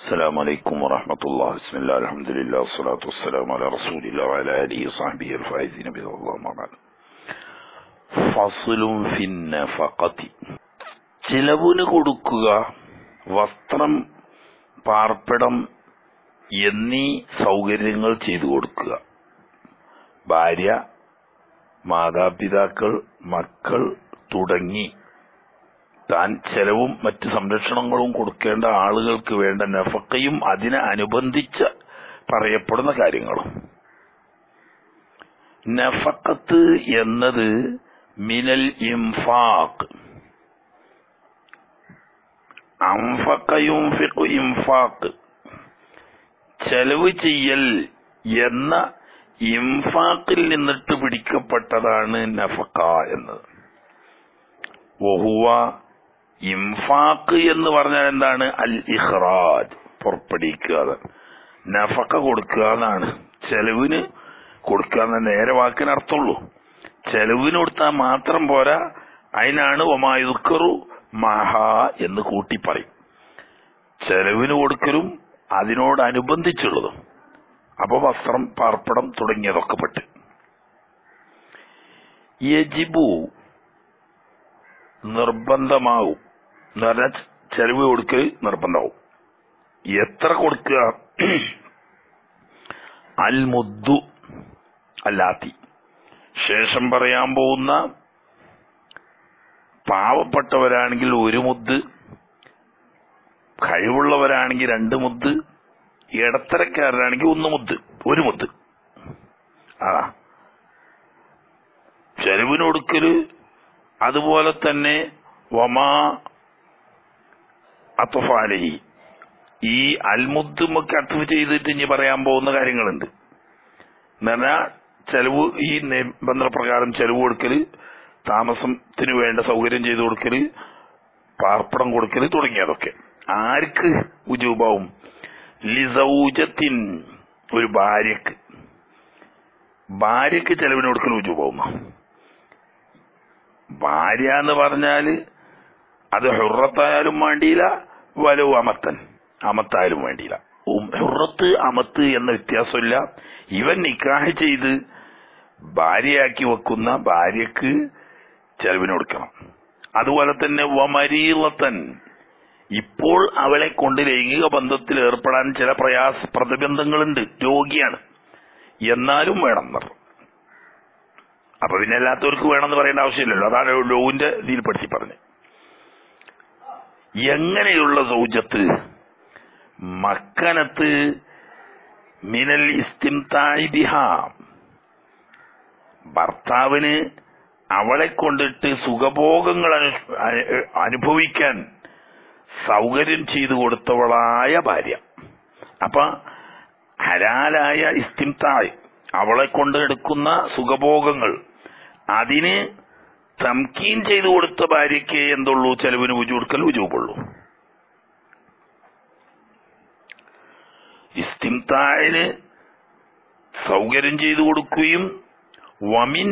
السلام عليكم ورحمة الله بسم الله الحمد لله والصلاة والسلام على رسول الله وعلى آله وصحبه الفائزين برضا الله ما بعد ഫസ്ലും ഫിന്നഫഖത്തി ചിലവിന് കൊടുക്കുക വസ്ത്രം പാർപ്പിടം എന്നീ സൗകര്യങ്ങൾ ചെയ്തു കൊടുക്കുക ഭാര്യ മാതാപിതാക്കൾ മക്കൾ തുടങ്ങി താൻ ചെലവും മറ്റ് സംരക്ഷണങ്ങളും കൊടുക്കേണ്ട ആളുകൾക്ക് വേണ്ട നഫക്കയും അതിനെ അനുബന്ധിച്ച് പറയപ്പെടുന്ന കാര്യങ്ങളും നഫക്കത്ത് എന്നത് മിനൽ ഇംഫാഖ് അംഫക്കയുംഫിഖു ഇംഫാഖ് ചെലവ് ചെയ്യൽ എന്ന ഇംഫാഖിൽ നിന്നിട്ട് പിടിക്കപ്പെട്ടതാണ് നഫക്ക എന്നത് വഹുവ ഇംഫാഖ് എന്ന് പറഞ്ഞാൽ എന്താണ് അൽ ഇഖ്റാജ് പുറപ്പെടുവിക്കുക നഫക്ക കൊടുക്കുക എന്നാണ് ചെലവിന് കൊടുക്കുക എന്ന നേരെ വാക്കിന് അർത്ഥമുള്ളൂ ചെലവിന് കൊടുത്താൽ മാത്രം പോരാ അതിനാണ് ഒമായുക്കറു മഹ എന്ന് കൂട്ടി പറയും ചെലവിന് കൊടുക്കലും അതിനോടനുബന്ധിച്ചുള്ളതും അപ്പൊ വസ്ത്രം പാർപ്പിടം തുടങ്ങിയതൊക്കെ പെട്ട് യജിബു നിർബന്ധമാവും എന്ന് പറഞ്ഞാൽ ചെലവ് കൊടുക്കൽ നിർബന്ധമാവും എത്ര കൊടുക്കുക അൽ മുദ്ദു അല്ലാത്തി ശേഷം പറയാൻ പോകുന്ന പാവപ്പെട്ടവരാണെങ്കിൽ ഒരു മുദ്ദ് കഴിവുള്ളവരാണെങ്കിൽ രണ്ട് മുദ്ദ് ഇടത്തരക്കാരനാണെങ്കിൽ ഒന്ന് മുദ്ദ് ഒരു മുദ്ദ് ആ ചെലവിന് കൊടുക്കല് അതുപോലെ തന്നെ വമാ അത്തുഫാലഹി ഈ അൽമുദ്ദുമൊക്കെ അത്തുഫ് ചെയ്തിട്ട് ഇനി പറയാൻ പോകുന്ന കാര്യങ്ങളുണ്ട് എന്ന് പറഞ്ഞാൽ ചെലവ് ഈ നിബന്ധനപ്രകാരം ചെലവ് കൊടുക്കല് താമസത്തിന് വേണ്ട സൗകര്യം ചെയ്തു കൊടുക്കല് പാർപ്പിടം കൊടുക്കല് തുടങ്ങിയതൊക്കെ ആർക്ക് ഉജൂബാവും ലിസൗജത്തിൻ ഒരു ഭാര്യക്ക് ഭാര്യക്ക് ചെലവിന് കൊടുക്കൽ ഉജൂബാവും ഭാര്യ എന്ന് പറഞ്ഞാല് അത് ഹുറത്തായാലും വേണ്ടിയില്ല വലവ് അമത്തൻ അമത്തായാലും വേണ്ടിയില്ല ഹുറത്ത് അമത്ത് എന്ന വ്യത്യാസമില്ല ഇവൻ നിക്കാഹ് ചെയ്ത് ഭാര്യയാക്കി വെക്കുന്ന ഭാര്യക്ക് ചെലവിന് കൊടുക്കണം അതുപോലെ തന്നെ വമരീലത്തൻ ഇപ്പോൾ അവളെ കൊണ്ട് ലൈംഗിക ബന്ധത്തിൽ ഏർപ്പെടാൻ ചില പ്രയാസ പ്രതിബന്ധങ്ങളുണ്ട് രോഗിയാണ് എന്നാലും വേണം എന്നർത്ഥം അപ്പൊ പിന്നെ അല്ലാത്തവർക്ക് വേണമെന്ന് പറയേണ്ട ആവശ്യമില്ലല്ലോ അതാണ് ലോവിന്റെ ഇതിൽപ്പെടുത്തി പറഞ്ഞു എങ്ങനെയുള്ള സൗജത്ത് മക്കനത്ത് മിനൽ ഇസ്തിംതായി ബിഹ ഭർത്താവിന് അവളെ കൊണ്ടിട്ട് സുഖഭോഗങ്ങൾ അനുഭവിക്കാൻ സൗകര്യം ചെയ്തു കൊടുത്തവളായ ഭാര്യ അപ്പൊ ഹലാലായ ഇസ്തിംതായ് അവളെ കൊണ്ട് എടുക്കുന്ന സുഖഭോഗങ്ങൾ അതിന് തംകീൻ ചെയ്തു കൊടുത്ത ഭാര്യയ്ക്ക് എന്തുള്ളൂ ചെലവിന് ഉജൂടുക്കൽ ഉജൂബുള്ളൂ ഇസ്തിംതായിന് സൗകര്യം ചെയ്തു കൊടുക്കുകയും വമിൻ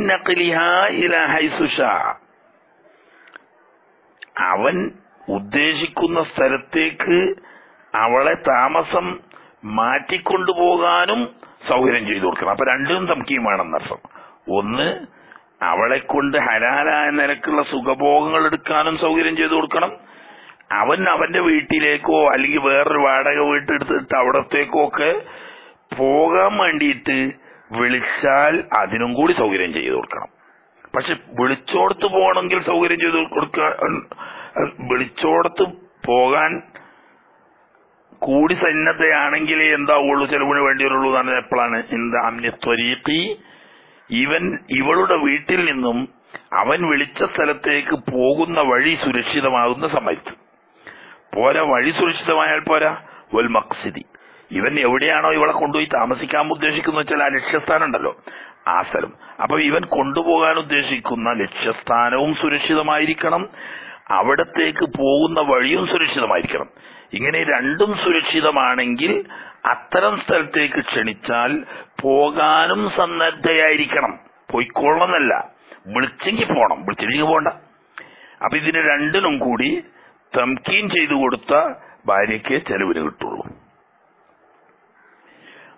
അവൻ ഉദ്ദേശിക്കുന്ന സ്ഥലത്തേക്ക് അവളെ താമസം മാറ്റിക്കൊണ്ടുപോകാനും സൗകര്യം ചെയ്തു കൊടുക്കണം അപ്പൊ രണ്ടും തമ്കീം വേണമെന്നർത്ഥം ഒന്ന് അവളെ കൊണ്ട് ഹലാലായ നിലക്കുള്ള സുഖഭോഗങ്ങൾ എടുക്കാനും സൗകര്യം ചെയ്തു കൊടുക്കണം അവൻ അവന്റെ വീട്ടിലേക്കോ അല്ലെങ്കിൽ വേറൊരു വാടക വീട്ടെടുത്തിട്ട് അവിടത്തേക്കോ ഒക്കെ പോകാൻ വേണ്ടിയിട്ട് വിളിച്ചാൽ അതിനും കൂടി സൗകര്യം ചെയ്തു കൊടുക്കണം പക്ഷെ വിളിച്ചോടത്ത് പോകണമെങ്കിൽ സൗകര്യം ചെയ്തു കൊടുക്കാൻ വിളിച്ചോടത്ത് പോകാൻ കൂടി സന്നദ്ധയാണെങ്കിലേ എന്താവുള്ളൂ ചെലവിന് വേണ്ടിയുള്ളൂ എന്ന് എപ്പോഴാണ് എന്താ അമ്യത്വരീത്തി ഇവൻ ഇവളുടെ വീട്ടിൽ നിന്നും അവൻ വിളിച്ച സ്ഥലത്തേക്ക് പോകുന്ന വഴി സുരക്ഷിതമാകുന്ന സമയത്ത് പോരാ വഴി സുരക്ഷിതമായാൽ പോരാ വൽ മക്സിദി ഇവൻ എവിടെയാണോ ഇവളെ കൊണ്ടുപോയി താമസിക്കാൻ ഉദ്ദേശിക്കുന്ന വെച്ചാൽ ആ ലക്ഷ്യസ്ഥാനം ഉണ്ടല്ലോ ആ സ്ഥലം അപ്പൊ ഇവൻ കൊണ്ടുപോകാൻ ഉദ്ദേശിക്കുന്ന ലക്ഷ്യസ്ഥാനവും സുരക്ഷിതമായിരിക്കണം അവിടത്തേക്ക് പോകുന്ന വഴിയും സുരക്ഷിതമായിരിക്കണം ഇങ്ങനെ രണ്ടും സുരക്ഷിതമാണെങ്കിൽ അത്തരം സ്ഥലത്തേക്ക് ക്ഷണിച്ചാൽ പോകാനും സന്നദ്ധയായിരിക്കണം പോയിക്കൊള്ളണമെന്നല്ല വിളിച്ചെങ്കിൽ പോണം വിളിച്ചില്ലെങ്കിൽ പോണ്ട അപ്പൊ ഇതിന് രണ്ടിനും കൂടി തംകീൻ ചെയ്തു കൊടുത്ത ഭാര്യയ്ക്ക് ചെലവിന് കിട്ടുള്ളൂ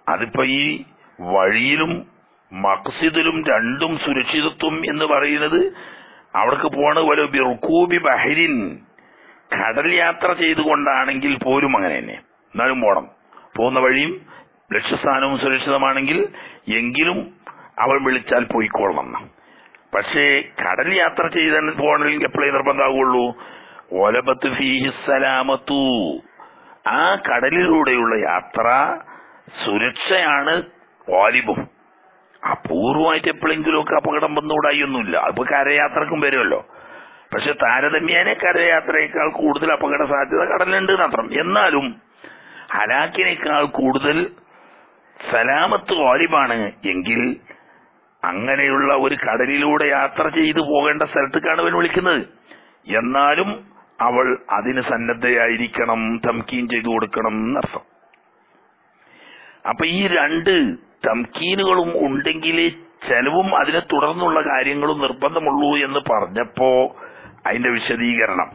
അതിപ്പോ ഈ വഴിയിലും മക്സിദിലും രണ്ടും സുരക്ഷിതത്വം എന്ന് പറയുന്നത് അവിടേക്ക് പോണ പോലെ ബിർക്കൂബി ബഹരിൻ കടൽ യാത്ര ചെയ്തുകൊണ്ടാണെങ്കിൽ പോലും അങ്ങനെ തന്നെ എന്നാലും പോണം പോകുന്ന വഴിയും ലക്ഷ്യസ്ഥാനവും സുരക്ഷിതമാണെങ്കിൽ എങ്കിലും അവൾ വിളിച്ചാൽ പോയിക്കൊള്ളണം എന്ന്. പക്ഷേ കടൽ യാത്ര ചെയ്ത പോകണമെങ്കിൽ എപ്പോഴേ നിർബന്ധമാകുള്ളൂ ഓലബത്ത് ഫീഹി സലാമത്തു ആ കടലിലൂടെയുള്ള യാത്ര സുരക്ഷയാണ് വാലിബും അപൂർവമായിട്ട് എപ്പോഴെങ്കിലുമൊക്കെ അപകടം വന്നുകൂടായൊന്നുമില്ല അതിപ്പോ കരയാത്രക്കും വരുമല്ലോ പക്ഷെ താരതമ്യേന കരയാത്രയേക്കാൾ കൂടുതൽ അപകട സാധ്യത കടലുണ്ട് മാത്രം എന്നാലും ഹലാക്കിനേക്കാൾ കൂടുതൽ സലാമത്ത് വാലിബാണ് എങ്കിൽ അങ്ങനെയുള്ള ഒരു കടലിലൂടെ യാത്ര ചെയ്തു പോകേണ്ട സ്ഥലത്തേക്കാണ് അവൻ വിളിക്കുന്നത് എന്നാലും അവൾ അതിന് സന്നദ്ധയായിരിക്കണം തംകീൻ ചെയ്തു കൊടുക്കണം എന്നർത്ഥം അപ്പൊ ഈ രണ്ട് തംകീനുകളും ഉണ്ടെങ്കിലേ ചെലവും അതിനെ തുടർന്നുള്ള കാര്യങ്ങളും നിർബന്ധമുള്ളൂ എന്ന് പറഞ്ഞപ്പോ അതിന്റെ വിശദീകരണം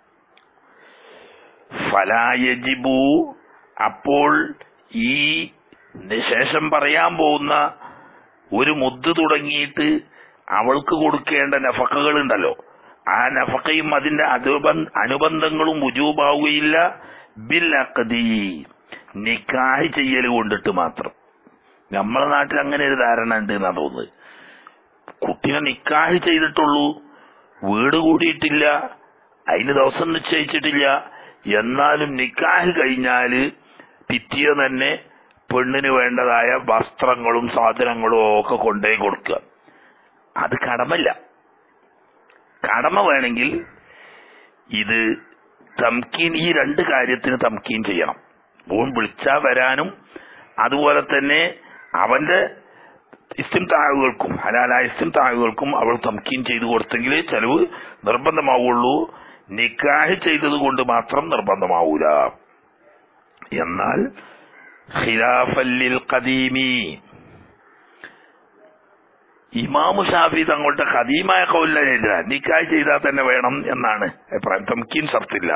ഫലായജിബു അപ്പോൾ ഈ ശേഷം പറയാൻ പോകുന്ന ഒരു മുദ്ദ് തുടങ്ങിയിട്ട് അവൾക്ക് കൊടുക്കേണ്ട നഫക്കകൾ ഉണ്ടല്ലോ ആ നഫക്കയും അതിന്റെ അനുബന്ധ അനുബന്ധങ്ങളും ഉജൂബാവുകയില്ല ബിൽ അക്കദി നിക്കാഹ് ചെയ്യൽ കൊണ്ടിട്ട് മാത്രം നമ്മളെ നാട്ടിൽ അങ്ങനെ ഒരു ധാരണ ഉണ്ട് എന്നാ തോന്നുന്നത് കുട്ടിനെ നിക്കാഹ് ചെയ്തിട്ടുള്ളൂ വീട് കൂടിയിട്ടില്ല അതിന് ദിവസം നിശ്ചയിച്ചിട്ടില്ല എന്നാലും നിക്കാഹ് കഴിഞ്ഞാല് പിറ്റിയ തന്നെ പെണ്ണിന് വേണ്ടതായ വസ്ത്രങ്ങളും സാധനങ്ങളും ഒക്കെ കൊണ്ടേ കൊടുക്കുക അത് കടമല്ല കടമ വേണമെങ്കിൽ ഇത് തംകീൻ ഈ രണ്ട് കാര്യത്തിന് തംകീൻ ചെയ്യണം ഓൻ വിളിച്ചാ വരാനും അതുപോലെ തന്നെ അവന്റെ ഇസ്തിം താഴുകൾക്കും ഹലാലായ ഇസ്തിം താഴുകൾക്കും അവൾ തംകീൻ ചെയ്തു കൊടുത്തെങ്കിൽ ചെലവ് നിർബന്ധമാവുള്ളൂ നിക്കാഹ് ചെയ്തത് കൊണ്ട് മാത്രം നിർബന്ധമാവൂല എന്നാൽ ഖിലാഫല്ലിൽ ഖദീമി ഇമാമു ഷാഫി തങ്ങളുടെ ഖദീമായ കൗലിനെതിരെ നിക്കാഹ് ചെയ്താൽ തന്നെ വേണം എന്നാണ് അഭിപ്രായം തംകീൻ ഷർത്തില്ല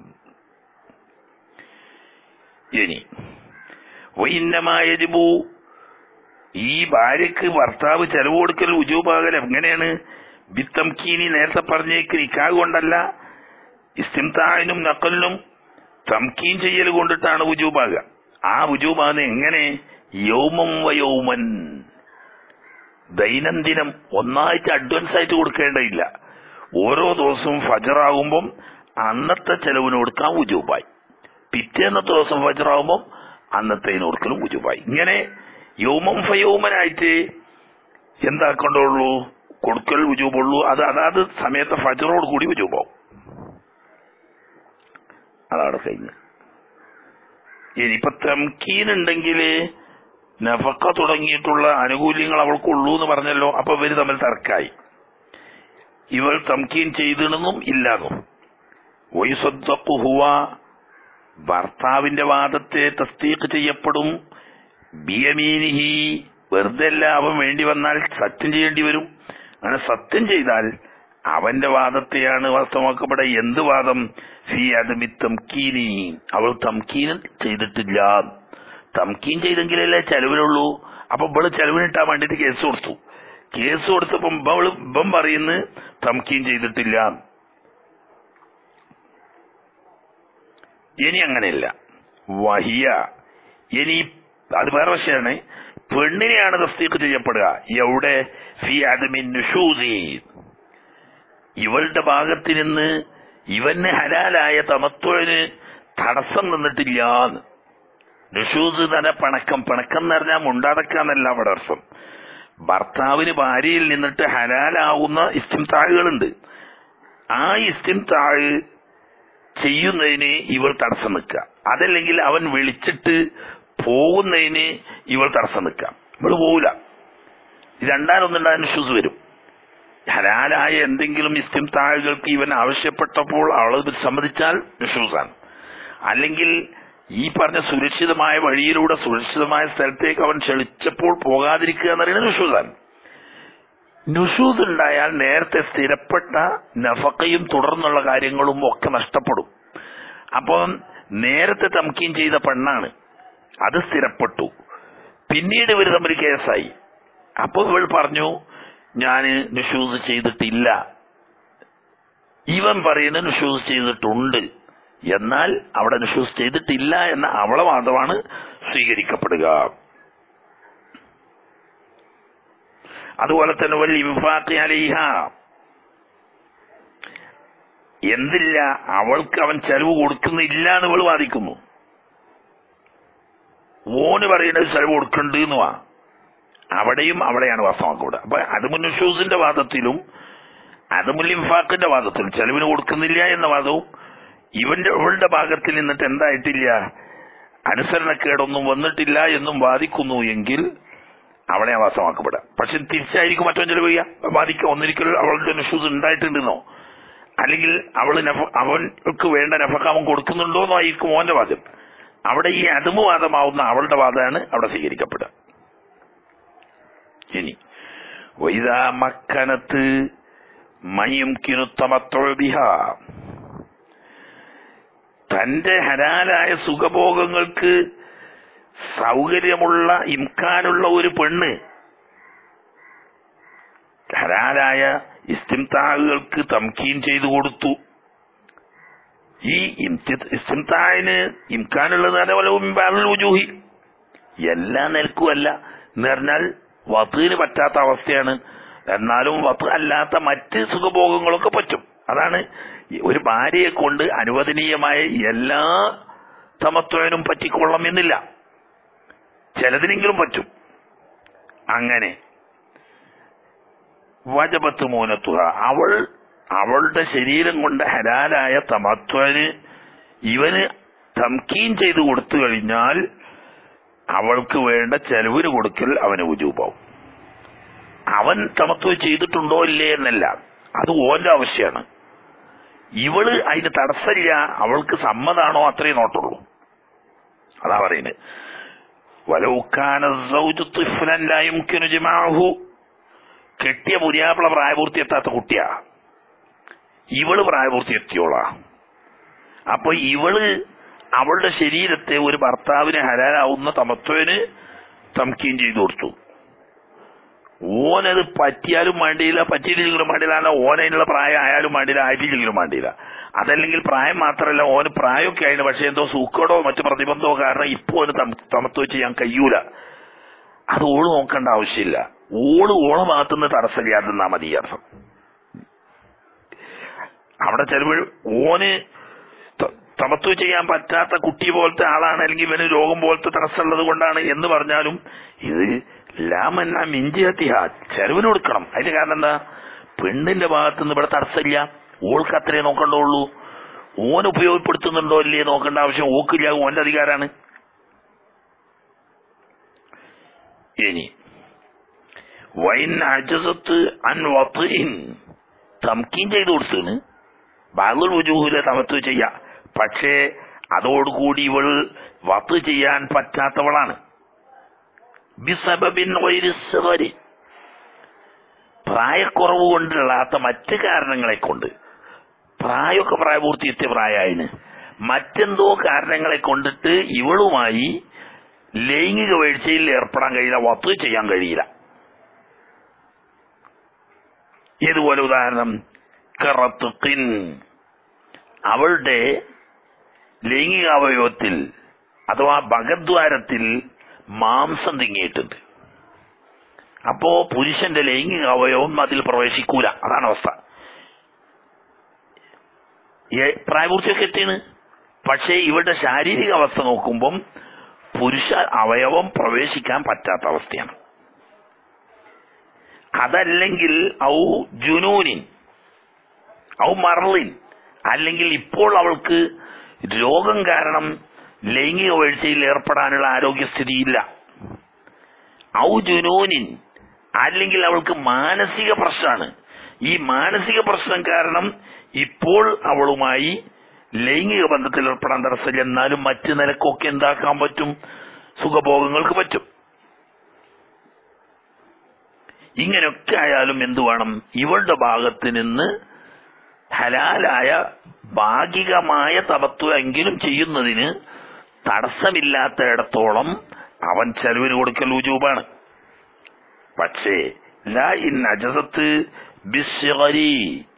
ഇനി വൈന്നമായജിബു ഈ ഭാര്യക്ക് ഭർത്താവ് ചെലവ് കൊടുക്കൽ ഉജൂബാകൽ എങ്ങനെയാണ് ബിത്തംകീനി നേരത്തെ പറഞ്ഞേക്ക് നിക്കാഹ് കൊണ്ടല്ല ഇസ്തിംതാനും നക്കലിനും തംകീൻ ചെയ്യൽ കൊണ്ടിട്ടാണ് ഉജൂബാകുക ആ ഉജൂബാകുന്നത് എങ്ങനെ യൗമം വയൗമൻ ദൈനംദിനം ഒന്നായിട്ട് അഡ്വാൻസ് ആയിട്ട് കൊടുക്കേണ്ടതില്ല ഓരോ ദിവസവും ഫജറാകുമ്പം അന്നത്തെ ചെലവിന് കൊടുക്കാൻ ഉജൂബായി പിറ്റേന്നത്തെ ദിവസം ഫജറാകുമ്പം അന്നത്തേന് കൊടുക്കലും ഉജൂബായി ഇങ്ങനെ യൗമം ഫയൗമനായിട്ട് എന്താക്കണ്ടുള്ളൂ കൊടുക്കൽ ഉജൂബുള്ളൂ അത് അതാത് സമയത്തെ ഫജറോട് കൂടി ഉജൂബാവും അതാണ് കഴിഞ്ഞ് ഇനിയിപ്പൊ തംകീൻ ഉണ്ടെങ്കിൽ നഫക്ക തുടങ്ങിയിട്ടുള്ള ആനുകൂല്യങ്ങൾ അവൾക്കുള്ളൂ എന്ന് പറഞ്ഞല്ലോ അപ്പൊ ഇവര് തമ്മിൽ തർക്കായി ഇവൾ തംകീൻ ചെയ്തിണെന്നും ഇല്ലാന്നും വൈസദ്ദഖു ഹുവ ഭർത്താവിന്റെ വാദത്തെ തസ്തീഖ് ചെയ്യപ്പെടും ബിയമീനിഹി വെറുതെ അല്ല അവൻ വേണ്ടി വന്നാൽ സത്യം ചെയ്യേണ്ടി വരും അങ്ങനെ സത്യം ചെയ്താൽ അവന്റെ വാദത്തെയാണ് വാസ്തവമാക്കപ്പെട്ട എന്ത് വാദം ഫി അദമി തംകീനി അവൾ തംകീൻ ചെയ്തിട്ടില്ല തംകീൻ ചെയ്തെങ്കിലല്ലേ ചെലവിനുള്ളൂ അപ്പൊ ഇവള് ചെലവിനിട്ടാൻ വേണ്ടിട്ട് കേസ് കൊടുത്തു കേസ് കൊടുത്തപ്പം ഇവള് ഇവൻ പറയുന്നു തംകീൻ ചെയ്തിട്ടില്ല ഇനി അങ്ങനെയല്ല വഹിയ ഇനി അത് വേറെ വിഷയമാണ് പെണ്ണിനെയാണ് തസ്തീഖ് ചെയ്യപ്പെടുക എവിടെ ഫി അദമിൻ നുഷൂസി ഇവളുടെ ഭാഗത്ത് നിന്ന് ഇവന് ഹലാലായ തമത്വന് തടസ്സം നിന്നിട്ടില്ല നുഷൂസ് തന്നെ പണക്കം പണക്കം എന്ന് പറഞ്ഞാൽ മുണ്ടാടക്കാന്നല്ല അവിടെ അർത്ഥം ഭർത്താവിന് ഭാര്യയിൽ നിന്നിട്ട് ഹലാലാവുന്ന ഇസ്തിംതാഴുകളുണ്ട് ആ ഇസ്തിംതാഴ് ചെയ്യുന്നതിന് ഇവൾ തടസ്സം നിൽക്കുക അതല്ലെങ്കിൽ അവൻ വിളിച്ചിട്ട് പോകുന്നതിന് ഇവൾ തടസ്സം നിൽക്കുക ഇവള് പോവില്ല രണ്ടാലൊന്നുണ്ടായ നുഷൂസ് വരും ഹലാലായ എന്തെങ്കിലും ഇസ്തിം താഴുകൾക്ക് ഇവൻ ആവശ്യപ്പെട്ടപ്പോൾ അവൾ സമ്മതിച്ചാൽ നുഷൂസാണ് അല്ലെങ്കിൽ ഈ പറഞ്ഞ സുരക്ഷിതമായ വഴിയിലൂടെ സുരക്ഷിതമായ സ്ഥലത്തേക്ക് അവൻ ക്ഷണിച്ചപ്പോൾ പോകാതിരിക്കുക എന്ന് പറയുന്നത് നുഷൂസാണ് നുഷൂസ് ഉണ്ടായാൽ നേരത്തെ സ്ഥിരപ്പെട്ട നഫക്കയും തുടർന്നുള്ള കാര്യങ്ങളും ഒക്കെ നഷ്ടപ്പെടും അപ്പം നേരത്തെ തംക്കീൻ ചെയ്ത പെണ്ണാണ് അത് സ്ഥിരപ്പെട്ടു പിന്നീട് ഇവർ തമ്മിൽ കേസായി അപ്പൊ ഇവൾ പറഞ്ഞു ഞാൻ നിഷൂസ് ചെയ്തിട്ടില്ല ഇവൻ പറയുന്നത് നിഷൂസ് ചെയ്തിട്ടുണ്ട് എന്നാൽ അവിടെ നിഷൂസ് ചെയ്തിട്ടില്ല എന്ന അവളെ വാദമാണ് സ്വീകരിക്കപ്പെടുക അതുപോലെ തന്നെ വലിയ ഇൻഫാഖ് അലൈഹ എന്തില്ല അവൾക്ക് അവൻ ചെലവ് കൊടുക്കുന്നില്ല എന്ന് ഇവൾ വാദിക്കുന്നു ഓന് പറയുന്നത് ചെലവ് കൊടുക്കണ്ട് എന്നുവാ അവിടെയും അവിടെയാണ് വാസമാക്കൂടെ അപ്പൊ അതുമുൻ ഷൂസിന്റെ വാദത്തിലും അതുമുൽ ഇൻഫാഖിന്റെ വാദത്തിലും ചെലവിന് കൊടുക്കുന്നില്ല എന്ന വാദവും ഇവന്റെ ഇവളുടെ ഭാഗത്തിൽ നിന്നിട്ട് എന്തായിട്ടില്ല അനുസരണക്കേടൊന്നും വന്നിട്ടില്ല എന്നും വാദിക്കുന്നു എങ്കിൽ അവളെ വാസമാക്കപ്പെടാം പക്ഷെ തിരിച്ചായിരിക്കും മറ്റോ ചെലവ് ചെയ്യുക ബാധിക്കുക ഒന്നിരിക്കൽ അവളുടെ നിഷൂസ് ഉണ്ടായിട്ടുണ്ടെന്നോ അല്ലെങ്കിൽ അവള് നഫ- അവൾക്ക് വേണ്ട നഫക്ക അവൻ കൊടുക്കുന്നുണ്ടോന്നോ ആയിരിക്കും ഓന്റെ വാദം അവിടെ ഈ അതുമുവാദമാവുന്ന അവളുടെ വാദമാണ് അവിടെ സ്വീകരിക്കപ്പെടുക ഇനി വൈദാ മക്കനത്ത് മയും കിനുത്തമത്തൊഴിബിഹ തന്റെ ഹരാലായ സുഖഭോഗങ്ങൾക്ക് സൗകര്യമുള്ള ഇംകാനുള്ള ഒരു പെണ്ണ് ഹലാലായ ഇസ്തിംതാഹുകൾക്ക് തംകീൻ ചെയ്തു കൊടുത്തു ഈ ഇംതി- ഇസ്തിംതാഹിന് ഇംകാനുള്ളത് അതേപോലെ ഉജൂഹി എല്ലാ നിലക്കുമല്ല എന്ന് പറഞ്ഞാൽ വത്തിന് പറ്റാത്ത അവസ്ഥയാണ് എന്നാലും വത്ത് അല്ലാത്ത മറ്റ് സുഖഭോഗങ്ങളൊക്കെ പറ്റും അതാണ് ഈ ഒരു ഭാര്യയെ കൊണ്ട് അനുവദനീയമായ എല്ലാ സമത്വനും പറ്റിക്കൊള്ളണം എന്നില്ല ചിലതിനെങ്കിലും പറ്റും അങ്ങനെ വജപത്ത് മൂനത്തുക അവൾ അവളുടെ ശരീരം കൊണ്ട് ഹലാലായ തമത്വന് ഇവന് തംകീൻ ചെയ്തു കൊടുത്തു കഴിഞ്ഞാൽ അവൾക്ക് വേണ്ട ചെലവിന് കൊടുക്കൽ അവന് ഉജൂബാവും അവൻ തമത്വം ചെയ്തിട്ടുണ്ടോ ഇല്ലേ എന്നല്ല അത് ഓന്റെ ആവശ്യമാണ് ഇവള് അതിന് തടസ്സമില്ല അവൾക്ക് സമ്മതാണോ അത്രയും നോട്ടുള്ളൂ അതാ പറയുന്നത് വലൗക്കാന സൗജു തിഫ്ലൻ ലാ യുംകിനു ജമാഅഹു കെട്ടിയ പുതിയാപ്പിള പ്രായപൂർത്തി എത്താത്ത കുട്ടിയാ ഇവള് പ്രായപൂർത്തി എത്തിയോളാ അപ്പൊ ഇവള് അവളുടെ ശരീരത്തെ ഒരു ഭർത്താവിന് ഹലാലാവുന്ന തമത്വന് തംക്കീൻ ചെയ്തു കൊടുത്തു ഓനത് പറ്റിയാലും വേണ്ടിയില്ല പറ്റിയില്ലെങ്കിലും വേണ്ടിയില്ല അല്ല ഓനതിനുള്ള പ്രായം ആയാലും വേണ്ടിയില്ല ആയിട്ടില്ലെങ്കിലും വേണ്ടിയില്ല അതല്ലെങ്കിൽ പ്രായം മാത്രമല്ല ഓന് പ്രായമൊക്കെ ആയിരുന്നു പക്ഷെ എന്തോ സൂക്കടോ മറ്റു പ്രതിബന്ധമോ കാരണം ഇപ്പൊ ഓന് തം- തമത്വം ചെയ്യാൻ കഴിയൂല അത് ഓള് നോക്കേണ്ട ആവശ്യമില്ല ഓള് ഓളെ ഭാഗത്തുനിന്ന് തടസ്സമില്ലാതെന്നാ മതി ഈ അർത്ഥം അവിടെ ചിലപ്പോൾ ഓന് ത- തമത്വം ചെയ്യാൻ പറ്റാത്ത കുട്ടി പോലത്തെ ആളാണ് അല്ലെങ്കിൽ ഇവന് രോഗം പോലത്തെ തടസ്സമുള്ളത് കൊണ്ടാണ് എന്ന് പറഞ്ഞാലും ഇത് ലാമന്ന മിഞ്ചിഹത്തിഹ ചെലവിന് കൊടുക്കണം അതിന്റെ കാരണം എന്താ പെണ്ണിന്റെ ഭാഗത്തുനിന്ന് ഇവിടെ തടസ്സമില്ല ഓൾക്ക് അത്രേ നോക്കണ്ടുള്ളൂ ഓൻ ഉപയോഗപ്പെടുത്തുന്നുണ്ടോ ഇല്ലേ നോക്കേണ്ട ആവശ്യം ഓക്കില്ല ഓന്റെ അധികാരാണ് ഇനി വൈൻ അജസത്ത് അൻ വത്തിൻ തംക്കീൻ ചെയ്തു കൊടുത്തിന് ബാഗുൽ വുജൂഹിലെ തമത്ത് ചെയ്യാം പക്ഷേ അതോടുകൂടി ഇവൾ വത്ത് ചെയ്യാൻ പറ്റാത്തവളാണ് ബിസബബിൻ ഗൈരി സിഗരി. പ്രായക്കുറവ് കൊണ്ടല്ലാത്ത മറ്റ് കാരണങ്ങളെ കൊണ്ട് പ്രായമൊക്കെ പ്രായപൂർത്തി എത്തിയ പ്രായമായിന് മറ്റെന്തോ കാരണങ്ങളെ കൊണ്ടിട്ട് ഇവളുമായി ലൈംഗിക വീഴ്ചയിൽ ഏർപ്പെടാൻ കഴിയില്ല വത്ത് ചെയ്യാൻ കഴിയില്ല ഇതുപോലെ ഉദാഹരണം കറത്തുക്കിൻ അവളുടെ ലൈംഗികാവയവത്തിൽ അഥവാ ഭഗദ്വാരത്തിൽ മാംസം തിങ്ങിയിട്ടുണ്ട് അപ്പോ പുരുഷന്റെ ലൈംഗിക അവയവം അതിൽ പ്രവേശിക്കൂല അതാണ് അവസ്ഥ ഏ- പ്രായപൂർത്തിയൊക്കെ എത്തിയാണ് പക്ഷേ ഇവരുടെ ശാരീരിക അവസ്ഥ നോക്കുമ്പം പുരുഷ അവയവം പ്രവേശിക്കാൻ പറ്റാത്ത അവസ്ഥയാണ് അതല്ലെങ്കിൽ ഔ ജുനൂനിൻ ഔ മറലിൻ അല്ലെങ്കിൽ ഇപ്പോൾ അവൾക്ക് രോഗം കാരണം ലൈംഗിക വീഴ്ചയിൽ ഏർപ്പെടാനുള്ള ആരോഗ്യസ്ഥിതിയില്ല ഔ ജുനൂനിൻ അല്ലെങ്കിൽ അവൾക്ക് മാനസിക പ്രശ്നമാണ് ഈ മാനസിക പ്രശ്നം കാരണം ഇപ്പോൾ അവളുമായി ലൈംഗിക ബന്ധത്തിൽ ഏർപ്പെടാൻ തടസ്സമില്ല എന്നാലും മറ്റു നിലക്കൊക്കെ എന്താക്കാൻ പറ്റും സുഖഭോഗങ്ങൾക്ക് പറ്റും ഇങ്ങനെയൊക്കെ ആയാലും എന്തു വേണം ഇവളുടെ ഭാഗത്ത് നിന്ന് ഹലാലായ ഭാഗികമായ തപത്വം എങ്കിലും ചെയ്യുന്നതിന് തടസ്സമില്ലാത്തയിടത്തോളം അവൻ ചെലവിന് കൊടുക്കൽ ഉജൂബാണ് പക്ഷേ ലാ ഇൻ അജസത്ത് ബിസ്സഗരി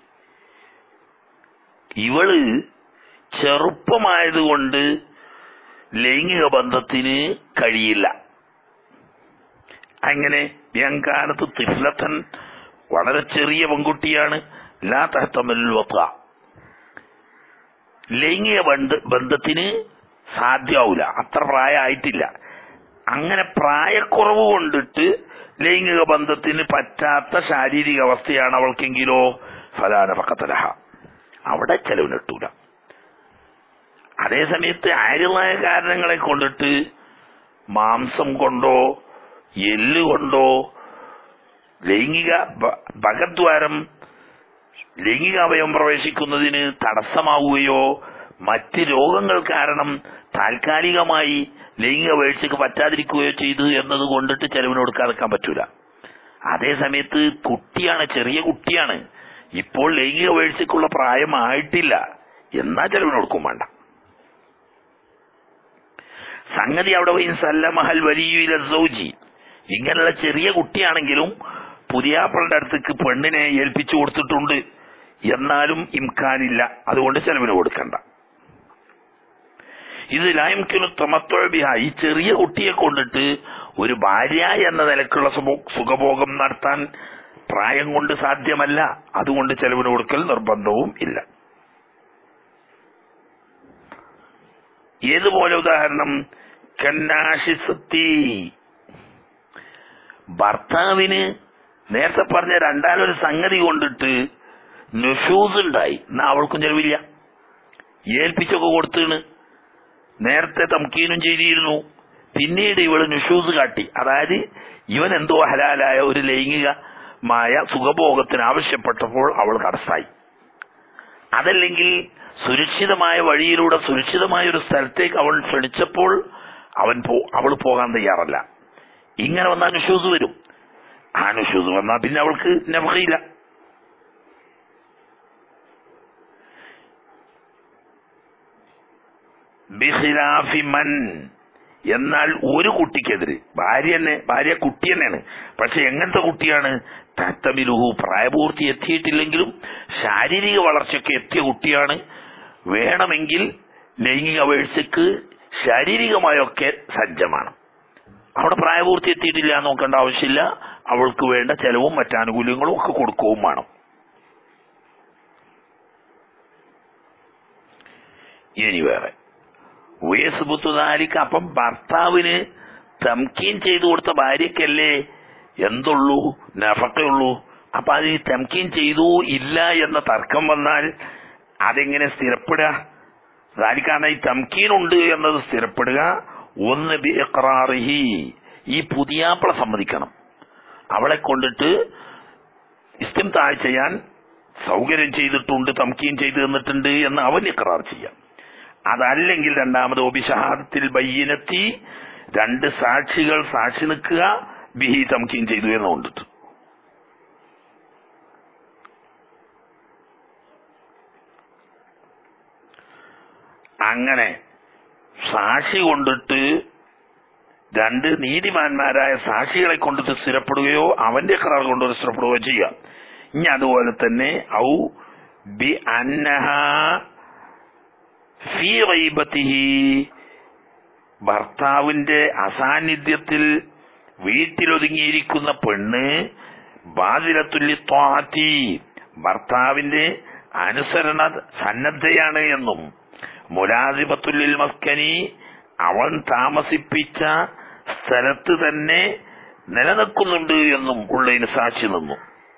ഇവള് ചെറുപ്പമായതുകൊണ്ട് ലൈംഗിക ബന്ധത്തിന് കഴിയില്ല അങ്ങനെ വ്യങ്കാലത്ത് തിഫ്ലത്തൻ വളരെ ചെറിയ പെൺകുട്ടിയാണ് ലാ തഹത്തമൽ വത്ത ലൈംഗിക ബന്ധ ബന്ധത്തിന് സാധ്യമാവൂല അത്ര പ്രായമായിട്ടില്ല അങ്ങനെ പ്രായക്കുറവ് കൊണ്ടിട്ട് ലൈംഗിക ബന്ധത്തിന് പറ്റാത്ത ശാരീരിക അവസ്ഥയാണ് അവൾക്കെങ്കിലോ ഫലാന പക്കത്തലഹ അവിടെ ചെലവിനിട്ടൂല അതേസമയത്ത് ആര്യമായ കാരണങ്ങളെ കൊണ്ടിട്ട് മാംസം കൊണ്ടോ എല്ല് കൊണ്ടോ ലൈംഗിക ഭ- ഭഗദ്വാരം ലൈംഗിക അവയവം പ്രവേശിക്കുന്നതിന് തടസ്സമാവുകയോ മറ്റ് രോഗങ്ങൾ കാരണം താൽക്കാലികമായി ലൈംഗിക വീഴ്ചക്ക് പറ്റാതിരിക്കുകയോ ചെയ്തു എന്നത് കൊണ്ടിട്ട് ചെലവിന് കൊടുക്കാതിരിക്കാൻ പറ്റൂല അതേസമയത്ത് കുട്ടിയാണ് ചെറിയ കുട്ടിയാണ് ഇപ്പോൾ ലൈംഗിക വീഴ്ചക്കുള്ള പ്രായമായിട്ടില്ല എന്നാ ചെലവിന് കൊടുക്കും വേണ്ട സംഗതി അവിടെ പോയി സല്ലമഹൽ വലിയ സൗജി ഇങ്ങനെയുള്ള ചെറിയ കുട്ടിയാണെങ്കിലും പുതിയാപ്പളുടെ അടുത്തേക്ക് പെണ്ണിനെ ഏൽപ്പിച്ചു കൊടുത്തിട്ടുണ്ട് എന്നാലും ഇംഖാനില്ല അതുകൊണ്ട് ചെലവിന് കൊടുക്കണ്ട ഇത് ലായംക്കിനു തമത്തൊഴബിഹ ഈ ചെറിയ കുട്ടിയെ കൊണ്ടിട്ട് ഒരു ഭാര്യ എന്ന നിലക്കുള്ള സുഭോ- സുഖഭോഗം നടത്താൻ പ്രായം കൊണ്ട് സാധ്യമല്ല അതുകൊണ്ട് ചെലവിന് കൊടുക്കൽ നിർബന്ധവും ഇല്ല ഏതുപോലെ ഉദാഹരണം കന്നാശിസത്തി ഭർത്താവിന് നേരത്തെ പറഞ്ഞ രണ്ടാലൊരു സംഗതി കൊണ്ടിട്ട് നുഷൂസ് ഉണ്ടായി എന്നാ അവൾക്കും ചെലവില്ല ഏൽപ്പിച്ചൊക്കെ കൊടുത്താണ് നേരത്തെ തംക്കീനും ചെയ്തിരുന്നു പിന്നീട് ഇവള് നുഷൂസ് കാട്ടി അതായത് ഇവൻ എന്തോ ഹലാലായ ഒരു ലൈംഗികമായ സുഖഭോഗത്തിന് ആവശ്യപ്പെട്ടപ്പോൾ അവൾ കടസായി അതല്ലെങ്കിൽ സുരക്ഷിതമായ വഴിയിലൂടെ സുരക്ഷിതമായ ഒരു സ്ഥലത്തേക്ക് അവൾ ക്ഷണിച്ചപ്പോൾ അവൻ പോ അവൾ പോകാൻ തയ്യാറല്ല ഇങ്ങനെ വന്നാൽ നുഷൂസ് വരും ആ നുഷൂസ് വന്നാൽ പിന്നെ അവൾക്ക് നഫയില്ല ബിഖിലാഫി മൻ എന്നാൽ ഒരു കുട്ടിക്കെതിരെ ഭാര്യ തന്നെ ഭാര്യ കുട്ടി തന്നെയാണ് പക്ഷെ എങ്ങനത്തെ കുട്ടിയാണ് തത്തമിലുഹു പ്രായപൂർത്തി എത്തിയിട്ടില്ലെങ്കിലും ശാരീരിക വളർച്ചയ്ക്ക് എത്തിയ കുട്ടിയാണ് വേണമെങ്കിൽ ലൈംഗിക വീഴ്ചക്ക് ശാരീരികമായൊക്കെ സജ്ജമാണ് അവിടെ പ്രായപൂർത്തി എത്തിയിട്ടില്ല എന്ന് നോക്കേണ്ട ആവശ്യമില്ല അവൾക്ക് വേണ്ട ചെലവും മറ്റാനുകൂല്യങ്ങളും ഒക്കെ കൊടുക്കുകയും വേണം ഇനി വേറെ വേസുബുത്തുദാലിക്ക് അപ്പം ഭർത്താവിന് തംക്കീൻ ചെയ്തു കൊടുത്ത ഭാര്യക്കല്ലേ എന്തുള്ളൂ നഫക്കയുള്ളൂ അപ്പൊ അത് ഈ തംക്കീൻ ചെയ്തു ഇല്ല എന്ന തർക്കം വന്നാൽ അതെങ്ങനെ സ്ഥിരപ്പെടുക ദാലിക്കാണ് ഈ തംക്കീൻ ഉണ്ട് എന്നത് സ്ഥിരപ്പെടുക ഒന്ന് ബി ഇഖ്റാറിഹി ഈ പുതിയാപ്പള സമ്മതിക്കണം അവളെ കൊണ്ടിട്ട് ഇസ്തിംതാഴ് ചെയ്യാൻ സൗകര്യം ചെയ്തിട്ടുണ്ട് തംക്കീൻ ചെയ്തു തന്നിട്ടുണ്ട് എന്ന് അവൻ ഇഖ്റാർ ചെയ്യാം അതല്ലെങ്കിൽ രണ്ടാമത് ഒബിഷഹാദത്തിൽ ബയ്യനെത്തി രണ്ട് സാക്ഷികൾ സാക്ഷി നിൽക്കുക ബിഹി തംക്കീൻ ചെയ്തു എന്ന് കൊണ്ടിട്ട് അങ്ങനെ സാക്ഷി കൊണ്ടിട്ട് രണ്ട് നീതിമാന്മാരായ സാക്ഷികളെ കൊണ്ടിട്ട് സ്ഥിരപ്പെടുകയോ അവന്റെ കറാർ കൊണ്ട് സ്ഥിരപ്പെടുകയോ ചെയ്യാം ഇനി അതുപോലെ തന്നെ ഔ ബി അന്നഹ ഫീ ഗൈബത്തിഹി ഭർത്താവിന്റെ അസാന്നിധ്യത്തിൽ വീട്ടിലൊതുങ്ങിയിരിക്കുന്ന പെണ്ണ് ബാധിരത്തുല്ലി ത്വാത്തി ഭർത്താവിന്റെ അനുസരണ സന്നദ്ധയാണ് എന്നും മുലാസിബത്തുല്ലിൽ മസ്കനി അവൻ താമസിപ്പിച്ച സ്ഥലത്ത് തന്നെ നിലനിൽക്കുന്നുണ്ട് എന്നും ഉള്ളതിന് സാക്ഷി നിന്നു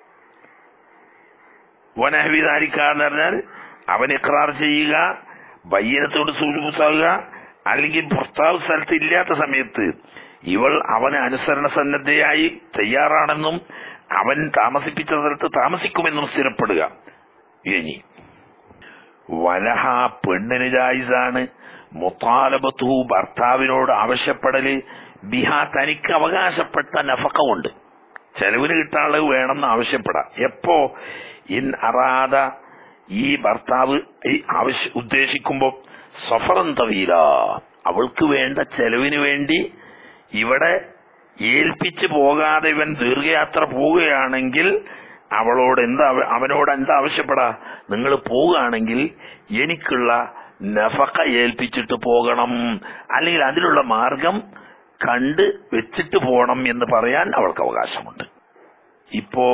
വനഹവിധാരിക്കാന്ന് പറഞ്ഞാൽ അവൻ ഇക്രാർ ചെയ്യുക ബയ്യനത്തോട് സൂചിപ്പിച്ചാകുക അല്ലെങ്കിൽ ഭർത്താവ് സ്ഥലത്ത് ഇല്ലാത്ത സമയത്ത് ഇവൾ അവന് അനുസരണ സന്നദ്ധയായി തയ്യാറാണെന്നും അവൻ താമസിപ്പിച്ച സ്ഥലത്ത് താമസിക്കുമെന്നും സ്ഥിരപ്പെടുക ഇനി വലഹ പെണ്ണിന് ജായിസാണ് മുത്താലബത്തു ഭർത്താവിനോട് ആവശ്യപ്പെടല് ബിഹ തനിക്ക് അവകാശപ്പെട്ട നഫക്ക കൊണ്ട് ചെലവിന് കിട്ടാനുള്ളത് വേണമെന്ന് ആവശ്യപ്പെടാം എപ്പോ ഇൻ അറാദ ഈ ഭർത്താവ് ഈ ആവശ്യ ഉദ്ദേശിക്കുമ്പോ സഫറൻ തവീല അവൾക്ക് വേണ്ട ചെലവിന് വേണ്ടി ഇവിടെ ഏൽപ്പിച്ചു പോകാതെ ഇവൻ ദീർഘയാത്ര പോവുകയാണെങ്കിൽ അവളോട് എന്താ അവ- അവനോട് എന്താ ആവശ്യപ്പെടാ നിങ്ങൾ പോവുകയാണെങ്കിൽ എനിക്കുള്ള നഫക്ക ഏൽപ്പിച്ചിട്ട് പോകണം അല്ലെങ്കിൽ അതിനുള്ള മാർഗം കണ്ട് വെച്ചിട്ട് പോകണം എന്ന് പറയാൻ അവൾക്ക് അവകാശമുണ്ട് ഇപ്പോ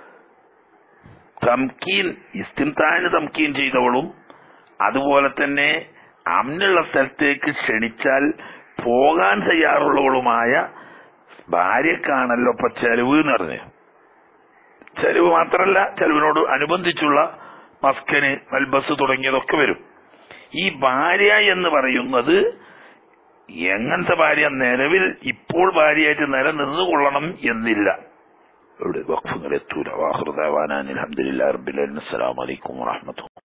തംകീൻ ഇസ്തിംതാന് തംകീൻ ചെയ്തവളും അതുപോലെ തന്നെ അമ്നുള്ള സ്ഥലത്തേക്ക് ക്ഷണിച്ചാൽ പോകാൻ തയ്യാറുള്ളവളുമായ ഭാര്യക്കാണല്ലോ ഇപ്പൊ ചെലവ് എന്ന് പറഞ്ഞു ചെലവ് മാത്രല്ല ചെലവിനോട് അനുബന്ധിച്ചുള്ള മസ്കന് മൽബസ് തുടങ്ങിയതൊക്കെ വരും ഈ ഭാര്യ എന്ന് പറയുന്നത് എങ്ങനത്തെ ഭാര്യ നിലവിൽ ഇപ്പോൾ ഭാര്യയായിട്ട് നിലനിന്നുകൊള്ളണം എന്നില്ല ഇവിടെ വഖഫുകൾ എത്തൂല വാഹൃദാൻ അലഹദില്ലാ റബ്ബിൽ അസ്സലാമലൈക്കും വാഹമത്തു